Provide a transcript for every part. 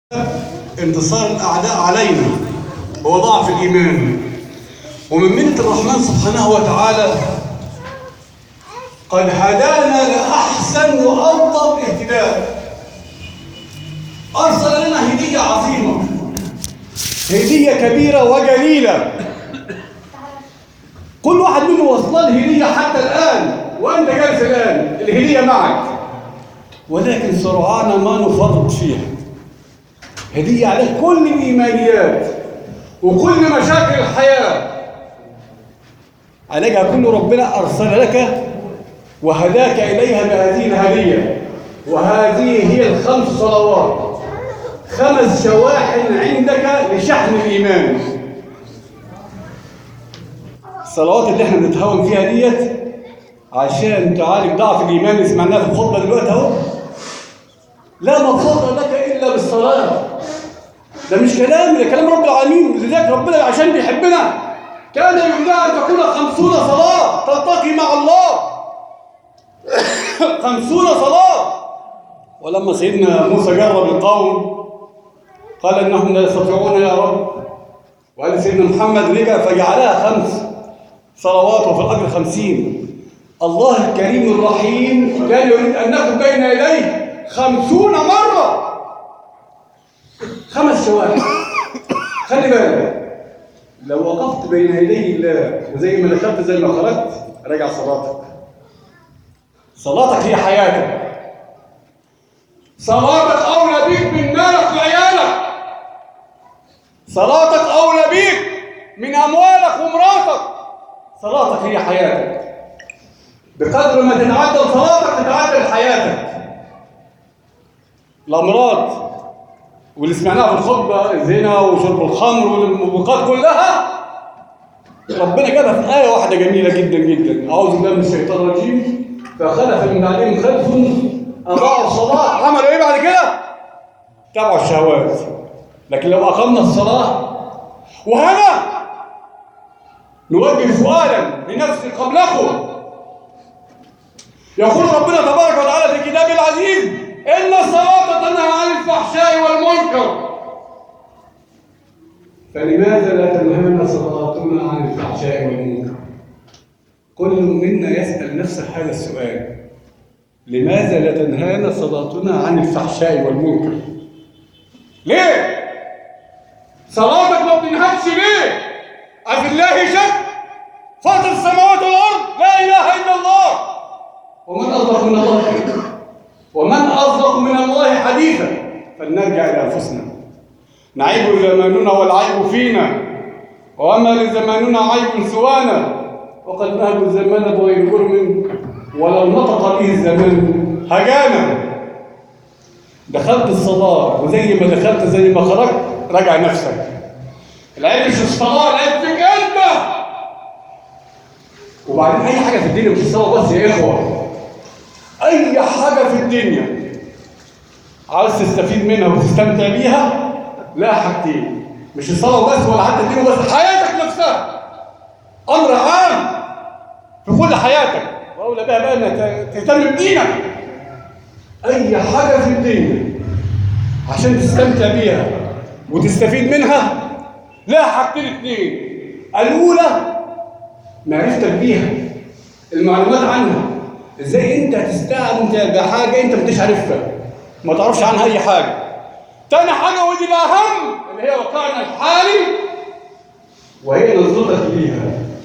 انتصار الأعداء علينا هو ضعف الإيمان ومن منة الرحمن سبحانه وتعالى قد هدانا لأحسن وأفضل اهتداء أرسل لنا هدية عظيمة هدية كبيرة وجليلة كل واحد منه وصل هدية حتى الآن وأنت جالس الآن الهدية معك ولكن سرعان ما نفرط فيها هدية عليك كل الإيمانيات وكل مشاكل الحياة عليها كل ربنا أرسل لك وهداك إليها بهذه الهدية وهذه هي الخمس صلوات خمس شواحن عندك لشحن الإيمان الصلوات اللي احنا بنتهاون فيها ديت عشان تعالج ضعف الإيمان اللي سمعناها في الخطبة دلوقتي أهو لا مفروض لك إلا بالصلاة ده مش كلام ده كلام رب العالمين لذلك ربنا عشان بيحبنا كان يمنع أن تكون خمسون صلاة تلتقي مع الله خمسون صلاة ولما سيدنا موسى جرب القوم قال إنهم لا يستطيعون يا رب وقال سيدنا محمد رجع فجعلها خمس صلوات وفي الأجر خمسين الله الكريم الرحيم كان يريد أن نكون بين يديه خمسون مرة خمس شواهد خلي بالك لو وقفت بين يدي الله وزي ما دخلت زي ما خرجت راجع صلاتك صلاتك هي حياتك صلاتك أولى بيك من مالك وعيالك صلاتك أولى بيك من أموالك ومراتك صلاتك هي حياتك بقدر ما تتعدل صلاتك تتعدل حياتك الأمراض واللي سمعناها في الخطبة الزنا وشرب الخمر والموبقات كلها ربنا جابها في آية واحدة جميلة جدا جدا أعوذ بالله من الشيطان الرجيم فخلف من بعدهم خلف أضاعوا الصلاة عملوا إيه بعد كده؟ تبعوا الشهوات لكن لو أقمنا الصلاة وهنا نوجه سؤالا لنفسي قبلكم يقول ربنا تبارك وتعالى في كتابه العزيز إن الصلاة تنهى عن الفحشاء والمنكر فلماذا لا تنهانا صلاتنا عن الفحشاء والمنكر كل منا يسأل نفسه هذا السؤال لماذا لا تنهانا صلاتنا عن الفحشاء والمنكر ليه صلاتك ما بتنهكش ليه أفي الله شك فاطر السماوات والأرض لا إله إلا الله ومن أصدق من الله حديثا ومن أصدق من الله حديثا فلنرجع إلى أنفسنا نعيب زماننا والعيب فينا وأما لزماننا عيب سوانا وقد نهب الزمان بغير جرم ولو نطق به الزمان هجانا دخلت الصلاة وزي ما دخلت زي ما خرجت راجع نفسك العيب مش في الصلاة العيب فيك أنت وبعدين أي حاجة في الدنيا مش الصلاة بس يا إخوة أي حاجة في الدنيا عاوز تستفيد منها وتستمتع بيها لا حاجتين مش الصلاة بس ولا حتى الدين بس حياتك نفسها أمر عام في كل حياتك وأولى بها بقى إنك تهتم بدينك أي حاجة في الدنيا عشان تستمتع بيها وتستفيد منها لا حاجتين اتنين الأولى معرفتك بيها المعلومات عنها ازاي انت تستمتع بحاجه انت مش عارفها ما تعرفش عنها اي حاجه تاني حاجه ودي الاهم اللي هي واقعنا الحالي وهي نظرتك ليها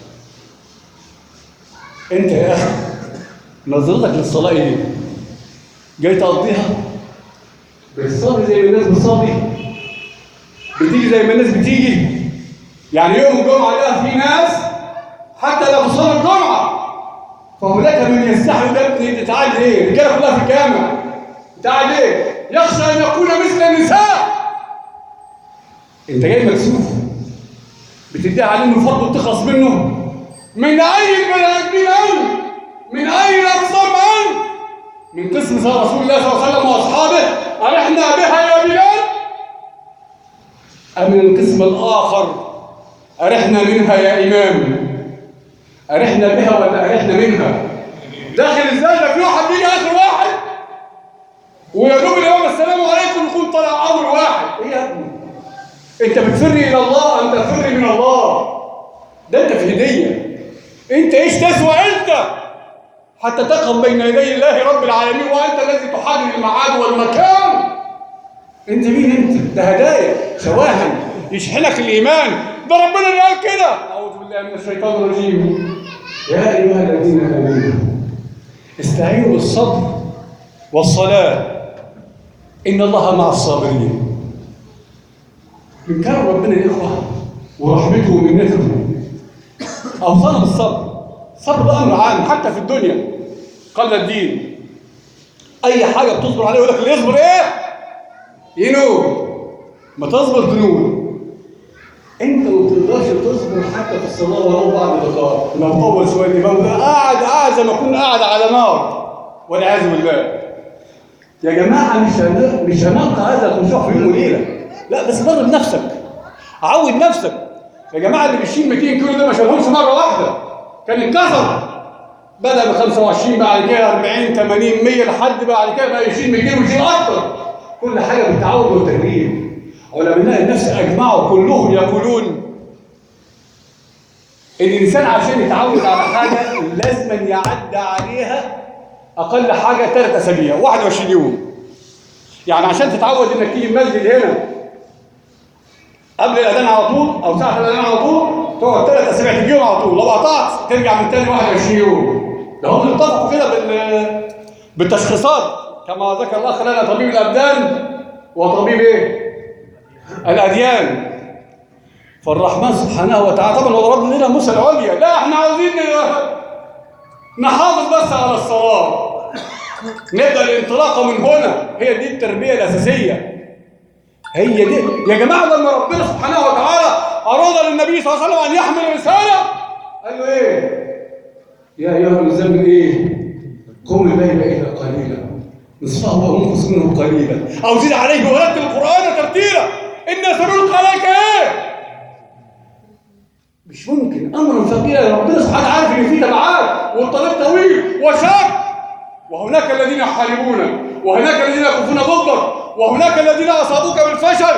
انت يا اخي نظرتك للصلاه ايه جاي تقضيها بتصلي زي ما الناس بتصلي بتيجي زي ما الناس بتيجي يعني يوم الجمعه ده في ناس حتى لو بتصلي الجمعه فهناك من يستحي ده انت تعال ليه؟ الرجاله كلها في الجامع تعال ليه؟ يخشى ان يكون مثل النساء انت جاي مكسوف بتدعي عليه انه فرض وتخلص منه من اي البني ادمين انت؟ من اي الاقسام انت؟ من قسم رسول الله صلى الله عليه وسلم واصحابه ارحنا بها يا بلال ام من القسم الاخر ارحنا منها يا امام أرحنا بها ولا أرحنا منها داخل ازاي ده في واحد بيجي آخر واحد ويا دوب الإمام السلام عليكم يكون طلع أمر واحد انت بتفر الى الله انت تفر من الله ده انت في هديه انت ايش تسوى انت حتى تقف بين يدي الله رب العالمين وانت الذي تحدد الميعاد والمكان انت مين انت ده هدايا شواهن يشحنك الايمان ده ربنا اللي قال كده اعوذ بالله من الشيطان الرجيم يا ايها الذين امنوا استعينوا بالصبر والصلاه ان الله مع الصابرين من كرم ربنا الاخوه ورحمته ومنته اوصانا بالصبر الصبر ده امر عام حتى في الدنيا قل الدين اي حاجه بتصبر عليها يقول لك اللي يصبر ايه ينور ما تصبر تنور انت ما تقدرش تصبر حتى في الصلاه ولو بعد اللقاء لو طول شويه الامام ده قاعد قاعد زي ما كنا قاعد على نار والعياذ بالله يا جماعه مش هن- مش هنلقى هذا الخشوع في يوم وليله لا بس درب نفسك عود نفسك يا جماعه اللي بيشيل 200 كيلو ده ما شالهمش مره واحده كان انكسر بدا ب 25 بعد كده 40 80 100 لحد بعد كده بقى يشيل 200 ويشيل اكتر كل حاجه بالتعود والتدريب علماء النفس اجمعوا كلهم يقولون ان الانسان عشان يتعود على حاجه لازم يعدى عليها اقل حاجه ثلاث اسابيع 21 يوم يعني عشان تتعود انك تيجي المسجد هنا قبل الاذان على طول او ساعه الاذان على طول تقعد ثلاث اسابيع تجيهم على طول لو قطعت ترجع من تاني 21 يوم ده هم اتفقوا كده بال بالتشخيصات كما ذكر الله خلال طبيب الابدان وطبيب ايه؟ الاديان فالرحمن سبحانه وتعالى طبعا هو ضرب لنا موسى العليا لا احنا عاوزين نحافظ بس على الصلاه نبدا الانطلاقه من هنا هي دي التربيه الاساسيه هي دي يا جماعه لما ربنا سبحانه وتعالى اراد للنبي صلى الله عليه وسلم ان يحمل رساله قال له ايه؟ يا ايها المزمل ايه؟ قم الليل الا قليلا نصفه او انقص منه قليلا او زد عليه ورتل القران ترتيلا انا سنلقي عليك ايه؟ مش ممكن امر ثقيل ربنا سبحانه عارف ان في تبعات والطريق طويل وشاق وهناك الذين يحاربونك وهناك الذين يقفون ضدك وهناك الذين اصابوك بالفشل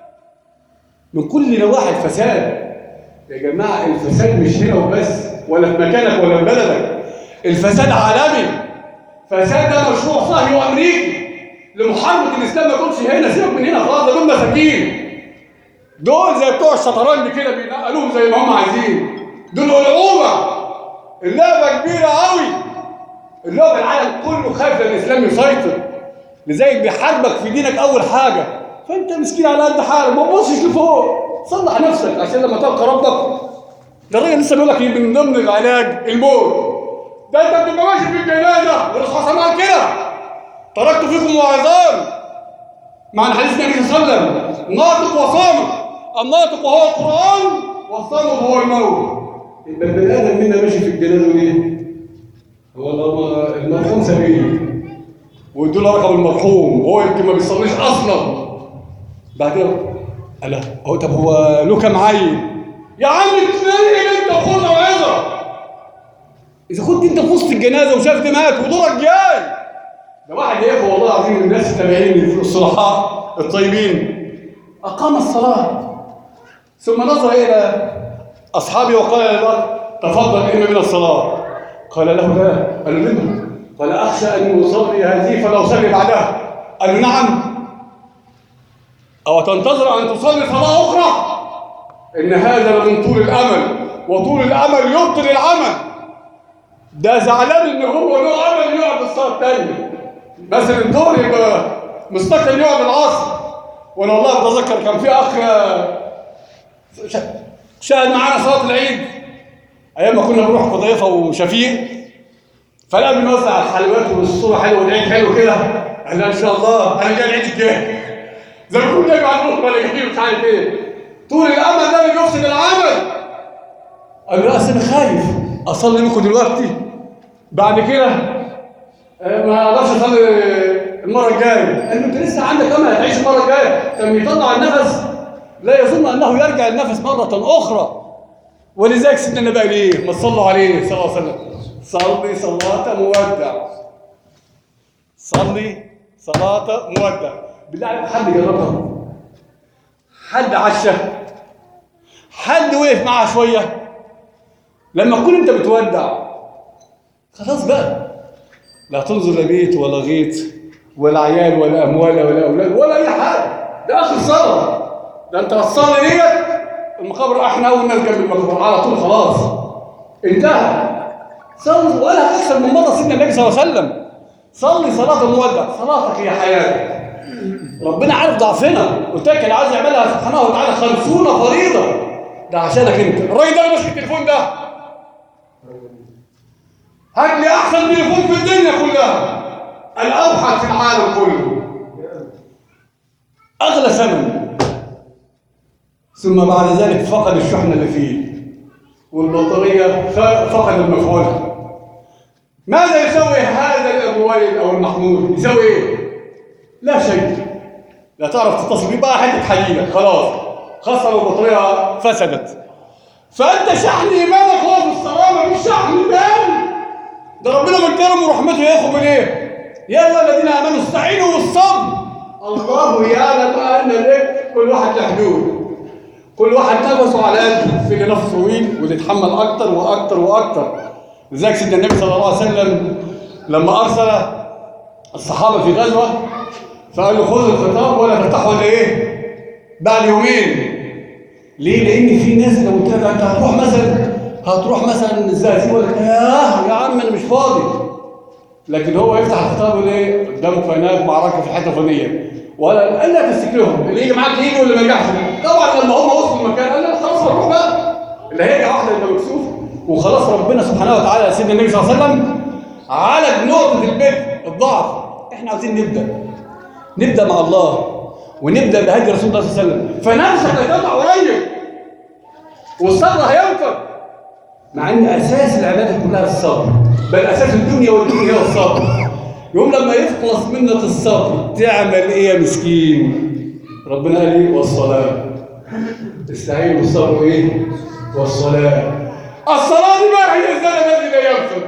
من كل نواحي الفساد يا جماعه الفساد مش هنا وبس ولا في مكانك ولا في بلدك الفساد عالمي فساد ده مشروع صهيوني وامريكي لمحاربه الاسلام ما تقولش هنا سيبك من هنا خلاص ده دول مساكين دول زي بتوع الشطرنج كده بينقلوهم زي ما هم عايزين دول العوبه اللعبه كبيره قوي اللعبه العالم كله خايف ان الاسلام يسيطر لذلك بيحاربك في دينك اول حاجه فانت مسكين على قد حالك ما تبصش لفوق صلح نفسك عشان لما تلقى ربك ده الراجل لسه بيقول لك من ضمن العلاج الموت ده انت بتبقى ماشي في الجنازه والرسول صلى الله عليه وسلم كده تركت فيكم واعظان مع الحديث النبي صلى الله عليه وسلم ناطق وصامت الناطق وهو القران والصامت هو الموت يبقى البني ادم منا ماشي في الجنازه ليه؟ هو الم- المرحوم سبيل ويدوا له رقم المرحوم وهو يمكن ما بيصليش اصلا بعد كده قال هو طب هو له كام عيل؟ يا عم اتنين انت خد موعظه اذا كنت انت في وسط الجنازه وشافت مات ودورك جاي ده واحد يا اخوه والله العظيم من الناس التابعين الصلحاء الطيبين اقام الصلاه ثم نظر الى اصحابه وقال له تفضل اما من الصلاه قال له لا قال له لما قال اخشى ان اصلي هذه فلا اصلي بعدها قال له نعم او تنتظر ان تصلي صلاه اخرى ان هذا من طول الامل وطول الامل يبطل العمل ده زعلان ان هو له امل يقعد الصلاه الثانيه مثلا الظهر يبقى مستقل يقعد العصر وانا والله بتذكر كان في اخ ش- شاهد معانا صلاه العيد ايام ما كنا بنروح قضيفه وشفيق فلا بنوزع الحلويات والصوره حلوه والعيد حلو كده قال ان شاء الله انا جاي العيد الجاي زي ما كنا يبقى عندهم ولا جايين مش عارف ايه طول الامل ده اللي بيفسد العمل قال له اصل انا خايف اصلي منكم دلوقتي بعد كده آه، ما اقدرش اصلي المره الجايه قال له انت لسه عندك امل هتعيش المره الجايه لما يطلع النفس لا يظن انه يرجع النفس مره اخرى ولذلك سيدنا النبي قال ايه؟ ما تصلوا عليه صلى الله عليه وسلم صلي صلاه مودع صلي صلاه مودع بالله عليك حد جربها حد عشى حد وقف معاه شويه لما تكون انت بتودع خلاص بقى لا تنظر لا بيت ولا غيط ولا عيال ولا اموال ولا اولاد ولا اي حاجه ده اخر صلاه ده انت هتصلي ديت المقابر احنا اول ناس جنب المقبره على طول خلاص انتهى صلي ولا هتكسب من مره سيدنا النبي صلى الله عليه وسلم صلي صلاه المودع صلاتك هي حياتك ربنا عارف ضعفنا قلت لك اللي عايز يعملها سبحانه وتعالى خمسون فريضه ده عشانك انت الراجل ده اللي ماسك التليفون ده هات لي احسن تليفون في الدنيا كلها الاوحد في العالم كله اغلى ثمن ثم بعد ذلك فقد الشحنه اللي فيه والبطاريه ف- فقد المفعول ماذا يسوي هذا الموبايل او المحمول يسوي ايه لا شيء لا تعرف تتصل بيه بقى حته حديده خلاص خاصه لو البطاريه فسدت فانت شحن ايمانك هو في الصلاه مش شحن ايمان ده ربنا من كرمه ورحمته ياخد من ايه؟ يا ايها الذين امنوا استعينوا بالصبر الله يعلم ان لك كل واحد له حدود كل واحد نفسه على قده في اللي نفسه طويل واللي يتحمل اكتر واكتر واكتر لذلك سيدنا النبي صلى الله عليه وسلم لما ارسل الصحابه في غزوه فقال له خذوا الخطاب ولا تفتحوا الا ايه؟ بعد يومين ليه؟ لأن في ناس لو قلت لها أنت هتروح مثلا هتروح مثلا الزقازيق ولا ياه يا عم أنا مش فاضي لكن هو يفتح الخطاب يقول إيه؟ قدامك في هناك معركة في حتة فلانية ولا قال لا تفتكرهم اللي يجي معاك يجي واللي ما يرجعش طبعا لما هم وصلوا المكان قال لا خلاص هنروح بقى اللي هيرجع واحدة يبقى مكسوف وخلاص ربنا سبحانه وتعالى سيدنا النبي صلى الله عليه وسلم عالج نقطة البدء الضعف احنا عاوزين نبدأ نبدأ مع الله ونبدأ بهدي رسول الله صلى الله عليه وسلم فنفسك هتطلع قريب والصبر هينفع مع ان اساس العباده كلها الصبر بل اساس الدنيا والدين هي الصبر يوم لما يخلص منك الصبر تعمل ايه يا مسكين ربنا قال ايه والصلاه استعينوا بالصبر ايه والصلاه الصلاه دي بقى هي الزلمه الذي لا ينفذ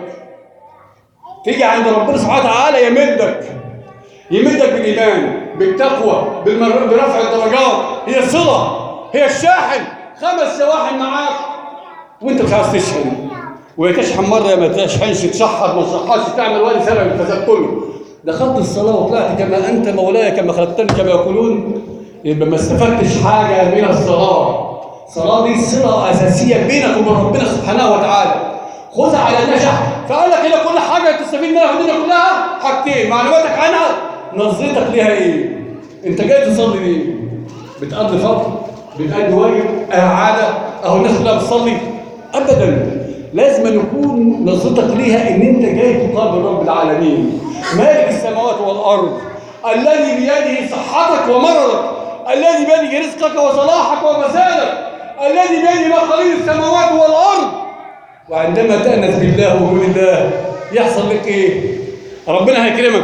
تيجي عند ربنا سبحانه وتعالى يمدك يمدك بالايمان بالتقوى بالمر... برفع الدرجات هي الصله هي الشاحن خمس شواحن معاك وانت مش عايز تشحن وهي تشحن مره ما تشحنش تشحر ما تشحرش تعمل ولا سبب الفساد كله دخلت الصلاه وطلعت كما انت مولاي كما خلقتني كما يقولون يبقى ما استفدتش حاجه من الصلاه الصلاه دي صله اساسيه بينك وبين ربنا سبحانه وتعالى خذها على انها شحن فقال لك هنا كل حاجه تستفيد منها في الدنيا كلها حاجتين معلوماتك عنها نظرتك ليها ايه انت جاي تصلي ليه بتقضي فرض بتأدي واجب عادة اهو الناس كلها بتصلي ابدا لازم نكون نظرتك ليها ان انت جاي تقابل رب العالمين مالك السماوات والارض الذي بيده صحتك ومرضك الذي بيده رزقك وصلاحك وفسادك الذي بيده مقاليد السماوات والارض وعندما تأنس بالله وبقول الله يحصل لك ايه ربنا هيكرمك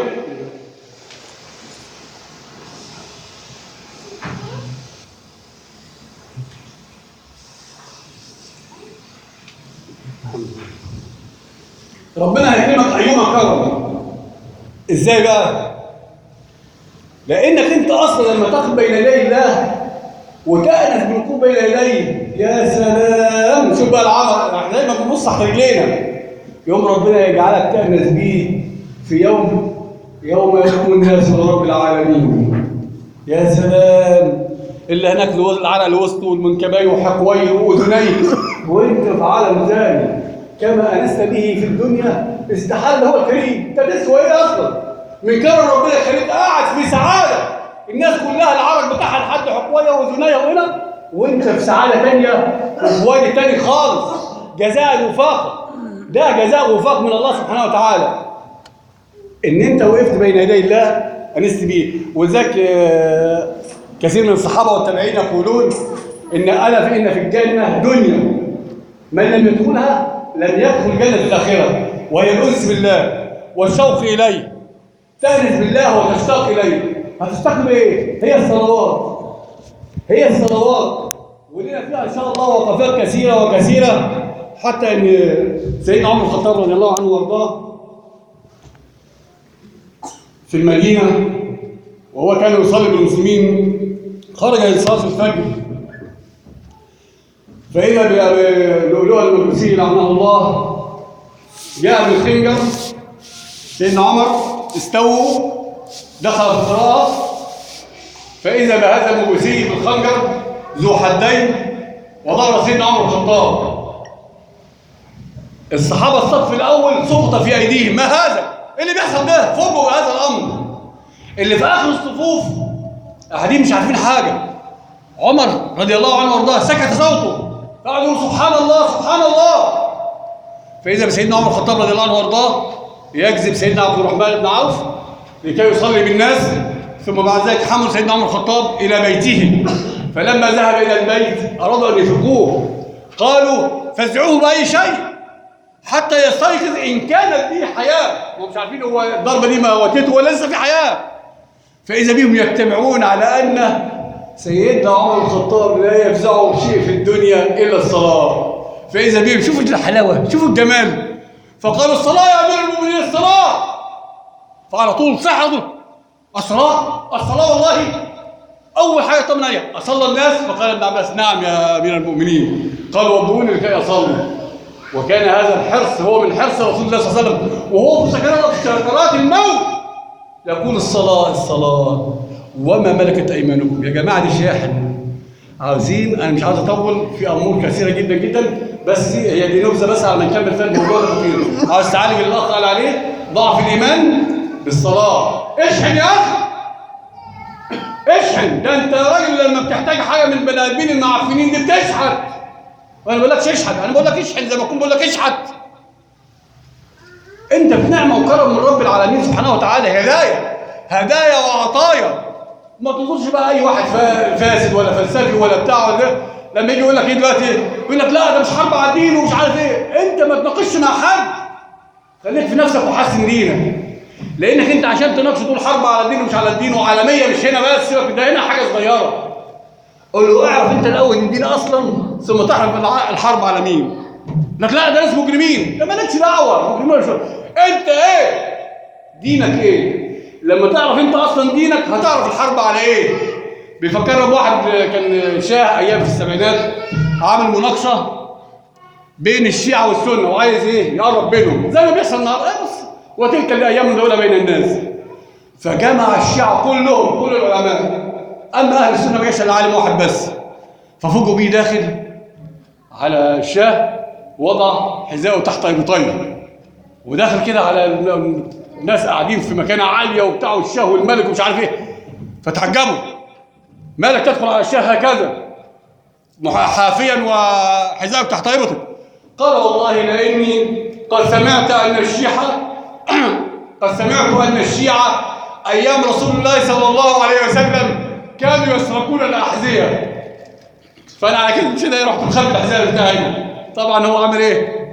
ربنا هيكرمك ايما كرم ازاي بقى لانك انت اصلا لما تقف بين يدي الله وتأنس بالوقوف بين يديه يا سلام شوف بقى العمل احنا دايما بنبص تحت رجلينا يوم ربنا يجعلك تأنس بيه في يوم يوم يقوم الناس لرب العالمين يا سلام اللي هناك له العرق لوسطه والمنكبين وحقويه واذنيه وانت في عالم ثاني كما انست به في الدنيا استحل هو الكريم انت تسوى ايه اصلا من كرم ربنا الكريم قاعد في سعاده الناس كلها العرق بتاعها لحد حقويه واذنيه وهنا وانت في سعاده ثانيه وفي وادي ثاني خالص جزاء الوفاق ده جزاء وفاق من الله سبحانه وتعالى ان انت وقفت بين يدي الله انست بيه وذاك آه، كثير من الصحابه والتابعين يقولون ان الا فان في الجنه دنيا من لم يدخلها لم يدخل جنه الاخره وهي الانس بالله والشوق اليه تأنس بالله وتشتاق اليه هتشتاق بايه؟ هي الصلوات هي الصلوات ولنا فيها ان شاء الله وقفات كثيره وكثيره حتى ان سيدنا عمر الخطاب رضي الله عنه وارضاه في المدينة وهو كان يصلي بالمسلمين خرج لصلاة الفجر فإذا بأبي لؤلؤة المجوسي لعنه الله جاء بالخنجر سيدنا عمر استووا دخل في القراءة فإذا بهذا المجوسي بالخنجر ذو حدين وضرب سيدنا عمر بن الخطاب الصحابة الصف الأول سقط في أيديهم ما هذا؟ إيه اللي بيحصل ده؟ فوجئوا بهذا الأمر اللي في آخر الصفوف قاعدين مش عارفين حاجة عمر رضي الله عنه وارضاه سكت صوته قعد يقول سبحان الله سبحان الله فإذا بسيدنا عمر الخطاب رضي الله عنه وارضاه يجذب سيدنا عبد الرحمن بن عوف لكي يصلي بالناس ثم بعد ذلك حمل سيدنا عمر الخطاب إلى بيته فلما ذهب إلى البيت أرادوا أن يفقوه قالوا فزعوه بأي شيء حتى يستيقظ إن كانت به حياة هم مش عارفين هو الضربة دي موتته ولا لسه في حياة فإذا بهم يجتمعون على أن سيدنا عمر الخطاب لا يفزعه شيء في الدنيا إلا الصلاة فإذا بهم شوفوا الحلاوة شوفوا الجمال فقالوا الصلاة يا أمير المؤمنين الصلاة فعلى طول صحوا الصلاة الصلاة والله أول حاجة طمن عليها أصلى الناس فقال ابن عباس نعم يا أمير المؤمنين قالوا وضعوني لكي أصلي وكان هذا الحرص هو من حرص رسول الله صلى الله عليه وسلم وهو في سكرات سكرات الموت يقول الصلاة الصلاة وما ملكت أيمانكم يا جماعة دي شاحن عاوزين أنا مش عاوز أطول في أمور كثيرة جدا جدا بس هي دي نبذة بس على ما نكمل فيها الموضوع ده خطير عاوز تعالج اللي الأخ قال عليه ضعف الإيمان بالصلاة اشحن يا أخي اشحن ده أنت راجل لما بتحتاج حاجة من البني آدمين المعفنين دي بتشحت وانا بقول لكش اشحت انا بقول لك اشحن زي ما اكون بقول لك اشحت انت في نعمه وكرم من رب العالمين سبحانه وتعالى هدايا هدايا وعطايا ما تنظرش بقى اي واحد فا- فاسد ولا فلسفي ولا بتاع ولا ده لما يجي يقول لك ايه دلوقتي يقول لك لا ده مش حرب على الدين ومش عارف ايه انت ما تناقشش مع حد خليك في نفسك وحسن دينك لانك انت عشان تناقش تقول حرب على الدين ومش على الدين وعالميه مش هنا بس سيبك ده هنا حاجه صغيره قول له اعرف انت الاول ان دين اصلا ثم تعرف الع- الحرب على مين لك لا ده ناس مجرمين ده مالكش دعوه مجرمين ولا شو. انت ايه دينك ايه لما تعرف انت اصلا دينك هتعرف الحرب على ايه بيفكرنا بواحد كان شاه ايام في السبعينات عامل مناقشه بين الشيعه والسنه وعايز ايه يقرب بينهم زي ما بيحصل النهارده إيه بس وتلك الايام الدوله بين الناس فجمع الشيعة كلهم كل العلماء أما أهل السنة ما جاش إلا عالم واحد بس ففوجئوا بيه داخل على الشاه وضع حذاءه تحت إبطيه وداخل كده على ال- الناس قاعدين في مكانة عالية وبتاع والشاه والملك ومش عارف إيه فتعجبوا مالك تدخل على الشاه هكذا مح- حافيا وحذاءه تحت إبطه قال والله لاني قد سمعت ان الشيعه قد سمعت ان الشيعه ايام رسول الله صلى الله عليه وسلم كانوا يسرقون الاحذيه فانا على كده كده رحت مخبي الحذاء بتاعي طبعا هو عمل ايه؟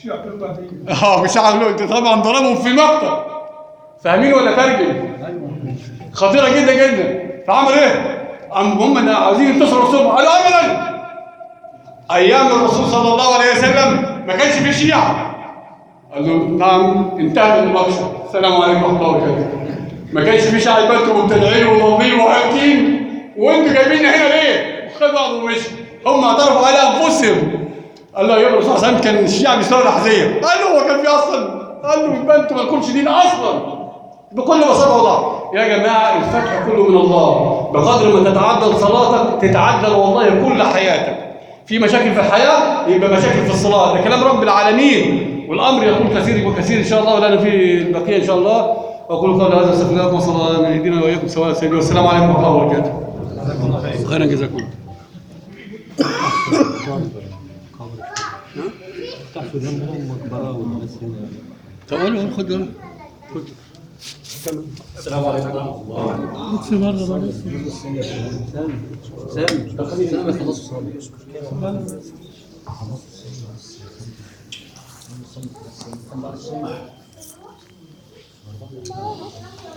اه مش عارف انت طبعا ضربهم في المقطع فاهمين ولا ترجم؟ خطيره جدا جدا فعمل ايه؟ قام هم عاوزين ينتصروا الصبح قالوا ابدا ايام الرسول صلى الله عليه وسلم ما كانش في شيعه قال له نعم انتهت المناقشه السلام عليكم ورحمه الله وبركاته ما كانش في شيعه يبقى انتوا مبتدعين وضالين وهالكين وانتوا جايبيننا هنا ليه؟ وخدوا بعض ومشوا هم اعترفوا على انفسهم قال له يا الرسول صلى الله عليه وسلم كان الشيعه بيسرقوا الاحذيه قال له هو كان في اصلا قال له يبقى انتوا ما لكمش دين اصلا بكل بساطه والله يا جماعه الفتح كله من الله بقدر ما تتعدل صلاتك تتعدل والله كل حياتك في مشاكل في الحياه يبقى مشاكل في الصلاه ده كلام رب العالمين والامر يكون كثير وكثير ان شاء الله ولنا في البقيه ان شاء الله واقول قولي هذا استغفر الله وصلى الله من يهدينا واياكم سواء السبيل والسلام عليكم ورحمه الله وبركاته خيرا جزاكم الله تحت جنبهم مقبرة والناس هنا تعالوا خد خد السلام عليكم ورحمه الله في مرة بقى سامي سامي خلصوا صلي